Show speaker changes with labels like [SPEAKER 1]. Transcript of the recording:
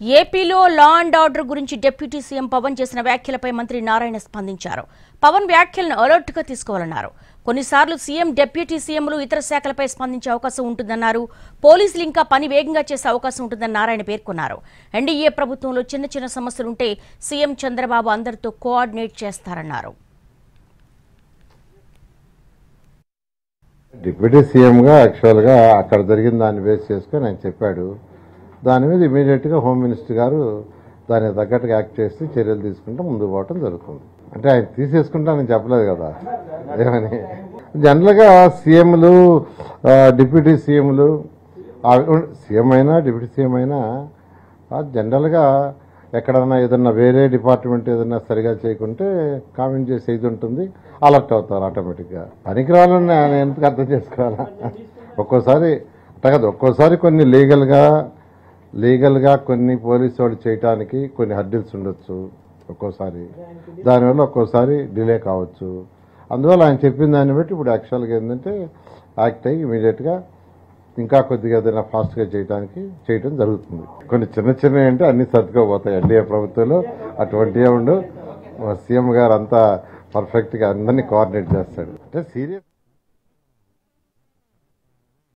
[SPEAKER 1] ఏపీలో law and order గురించి deputy CM Pawan చేసిన వ్యాఖ్యలపై మంత్రి నారాయణ స్పందించారు పవన్ వ్యాఖ్యలను అలర్ట్ గా తీసుకోవాలన్నారు కొన్నిసార్లు సీఎం డిప్యూటీ సీఎంలు ఇతర శాఖలపై స్పందించే అవకాశం ఉంటుందన్నారు పోలీసులు ఇంకా పని వేగంగా చేసే అవకాశం ఉంటుందని నారాయణ పేర్కొన్నారు ఎన్డీఏ ప్రభుత్వంలో చిన్న చిన్న సమస్యలుంటే సీఎం చంద్రబాబు అందరితో కోఆర్డినేట్ చేస్తారన్నారు
[SPEAKER 2] డిప్యూటీ సీఎంగా యాక్చువల్గా అక్కడ జరిగిన దాన్ని బేస్ చేసుకొని ఆయన చెప్పాడు దాని మీద ఇమీడియట్గా హోమ్ మినిస్టర్ గారు దానికి తగ్గట్టుగా యాక్ట్ చేసి చర్యలు తీసుకుంటే ముందుకు పోవటం జరుగుతుంది అంటే ఆయన తీసేసుకుంటానని చెప్పలేదు కదా ఏమని జనరల్గా సీఎంలు ఆ, డిప్యూటీ సీఎంలు ఆ- సీఎం అయినా డిప్యూటీ సీఎం అయినా ఆ, జనరల్గా ఎక్కడన్నా ఏదన్నా వేరే డిపార్ట్మెంట్ ఏదన్నా సరిగా చేయకుంటే కామెంట్ చేసే ఇది ఉంటుంది అలర్ట్ అవుతారు ఆటోమేటిక్గా పనికిరాలని ఆయన ఎందుకు అర్థం చేసుకోవాలా ఒక్కోసారి అట్లా కాదు ఒక్కోసారి కొన్ని లీగల్గా లీగల్గా కొన్ని పోలీసు వాళ్ళు చేయటానికి కొన్ని హర్డిల్స్ ఉండొచ్చు ఒక్కోసారి దానివల్ల ఒక్కోసారి డిలే కావచ్చు అందువల్ల ఆయన చెప్పిన దాన్ని బట్టి ఇప్పుడు యాక్చువల్గా ఏంటంటే యాక్ట్ అయ్యి ఇమీడియట్గా ఇంకా కొద్దిగా ఏదైనా ఫాస్ట్గా చేయడానికి చేయడం జరుగుతుంది కొన్ని చిన్న చిన్నవి అంటే అన్ని సర్దుకోపోతాయి ఎన్డీఏ ప్రభుత్వంలో అటువంటివే ఉండు సీఎం గారు అంతా పర్ఫెక్ట్గా అందరినీ కోఆర్డినేట్ చేస్తాడు అంటే సీరియస్